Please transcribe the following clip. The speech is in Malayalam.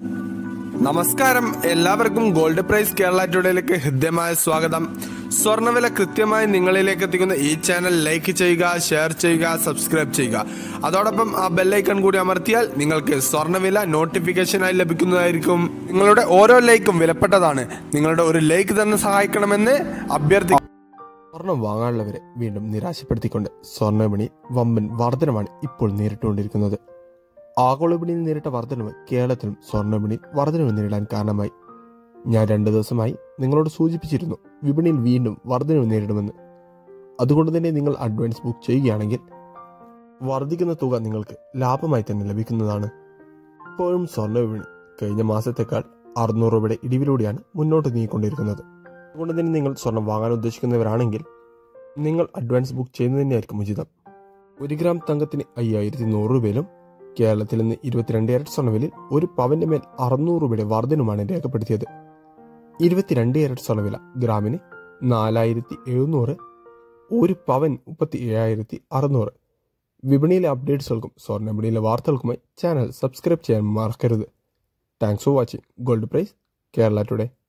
നമസ്കാരം എല്ലാവർക്കും ഗോൾഡ് പ്രൈസ് കേരള ടുഡേയിലേക്ക് ഹൃദ്യമായ സ്വാഗതം സ്വർണ്ണവില കൃത്യമായി നിങ്ങളിലേക്ക് എത്തിക്കുന്ന ഈ ചാനൽ ലൈക്ക് ചെയ്യുക ഷെയർ ചെയ്യുക സബ്സ്ക്രൈബ് ചെയ്യുക അതോടൊപ്പം ആ ബെല്ലൈക്കൺ കൂടി അമർത്തിയാൽ നിങ്ങൾക്ക് സ്വർണ്ണവില നോട്ടിഫിക്കേഷനായി ലഭിക്കുന്നതായിരിക്കും നിങ്ങളുടെ ഓരോ ലൈക്കും വിലപ്പെട്ടതാണ് നിങ്ങളുടെ ഒരു ലൈക്ക് തന്നെ സഹായിക്കണമെന്ന് അഭ്യർത്ഥി സ്വർണം വാങ്ങാനുള്ളവരെ വീണ്ടും നിരാശപ്പെടുത്തിക്കൊണ്ട് സ്വർണ്ണവിപണി വമ്പൻ വർധനമാണ് ഇപ്പോൾ നേരിട്ടുകൊണ്ടിരിക്കുന്നത് ആഗോള വിപണിയിൽ നേരിട്ട വർധനവ് കേരളത്തിലും സ്വർണ്ണവിപണിയിൽ വർധനവ് നേരിടാൻ കാരണമായി ഞാൻ രണ്ടു ദിവസമായി നിങ്ങളോട് സൂചിപ്പിച്ചിരുന്നു വിപണിയിൽ വീണ്ടും വർധനവ് നേരിടുമെന്ന് അതുകൊണ്ട് തന്നെ നിങ്ങൾ അഡ്വാൻസ് ബുക്ക് ചെയ്യുകയാണെങ്കിൽ വർദ്ധിക്കുന്ന തുക നിങ്ങൾക്ക് ലാഭമായി തന്നെ ലഭിക്കുന്നതാണ് ഇപ്പോഴും സ്വർണ്ണ വിപണി കഴിഞ്ഞ മാസത്തേക്കാൾ അറുന്നൂറ് രൂപയുടെ ഇടിവിലൂടെയാണ് മുന്നോട്ട് നീങ്ങിക്കൊണ്ടിരിക്കുന്നത് അതുകൊണ്ട് തന്നെ നിങ്ങൾ സ്വർണം വാങ്ങാൻ ഉദ്ദേശിക്കുന്നവരാണെങ്കിൽ നിങ്ങൾ അഡ്വാൻസ് ബുക്ക് ചെയ്യുന്നത് തന്നെയായിരിക്കും ഉചിതം ഒരു ഗ്രാം തങ്കത്തിന് അയ്യായിരത്തി നൂറ് രൂപയിലും കേരളത്തിൽ നിന്ന് ഇരുപത്തിരണ്ട് ഇരട്ട് സ്വർണ്ണവിലയിൽ ഒരു പവന്റെ മേൽ അറുന്നൂറ് രൂപയുടെ വർധനമാണ് രേഖപ്പെടുത്തിയത് ഇരുപത്തിരണ്ട് ഇരട്ട് സ്വർണ്ണവില ഗ്രാമിന് നാലായിരത്തി എഴുന്നൂറ് ഒരു പവൻ മുപ്പത്തി ഏഴായിരത്തി അറുന്നൂറ് വിപണിയിലെ അപ്ഡേറ്റ്സുകൾക്കും സ്വർണ്ണ വിപണിയിലെ വാർത്തകൾക്കുമായി ചാനൽ സബ്സ്ക്രൈബ് ചെയ്യാൻ മറക്കരുത് thanks for watching gold price Kerala today